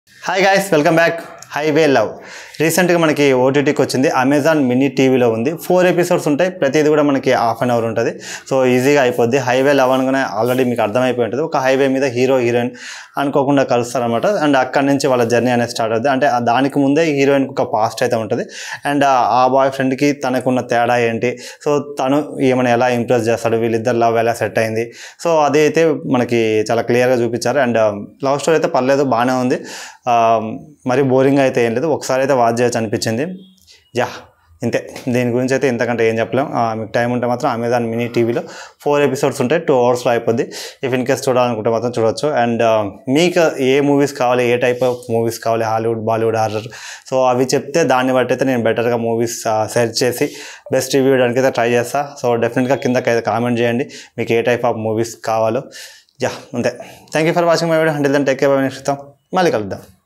hi guys welcome back highway love రీసెంట్గా మనకి ఓటీటీకి వచ్చింది అమెజాన్ మినీ టీవీలో ఉంది ఫోర్ ఎపిసోడ్స్ ఉంటాయి ప్రతిది కూడా మనకి హాఫ్ అన్ అవర్ ఉంటుంది సో ఈజీగా అయిపోద్ది హైవే లవ్ అనగానే ఆల్రెడీ మీకు అర్థమైపోయి ఉంటుంది ఒక హైవే మీద హీరో హీరోయిన్ అనుకోకుండా కలుస్తారనమాట అండ్ అక్కడి నుంచి వాళ్ళ జర్నీ అనేది స్టార్ట్ అవుతుంది అంటే ఆ దానికి ముందే హీరోయిన్కి ఒక పాస్ట్ అయితే ఉంటుంది అండ్ ఆ బాయ్ ఫ్రెండ్కి తనకున్న తేడా ఏంటి సో తను ఏమైనా ఎలా ఇంప్రెస్ చేస్తాడు వీళ్ళిద్దరు లవ్ ఎలా సెట్ అయింది సో అది అయితే మనకి చాలా క్లియర్గా చూపించారు అండ్ లవ్ స్టోరీ అయితే పర్లేదు బాగానే ఉంది ఆ, మరి బోరింగ్ అయితే ఏం లేదు ఒకసారి అయితే వాచ్ చేయొచ్చు అనిపించింది యా ఇంతే దీని గురించి అయితే ఇంతకంటే ఏం చెప్పలేం ఆ, మీకు టైం ఉంటే మాత్రం అమెజాన్ మినీ టీవీలో ఫోర్ ఎపిసోడ్స్ ఉంటాయి టూ అవర్స్లో అయిపోద్ది ఇఫ్ ఇన్ కేస్ చూడాలనుకుంటే మాత్రం చూడొచ్చు అండ్ మీకు ఏ మూవీస్ కావాలి ఏ టైప్ ఆఫ్ మూవీస్ కావాలి హాలీవుడ్ బాలీవుడ్ హారర్ సో అవి చెప్తే దాన్ని బట్టి అయితే నేను బెటర్గా మూవీస్ సెర్చ్ చేసి బెస్ట్ రివ్యూ ఇవ్వడానికి అయితే ట్రై చేస్తా సో డెఫినెట్గా కిందకైతే కామెంట్ చేయండి మీకు ఏ టైప్ ఆఫ్ మూవీస్ కావాలో యా అంతే thank you for watching my video hundred then take care next మళ్ళీ కలుద్దాం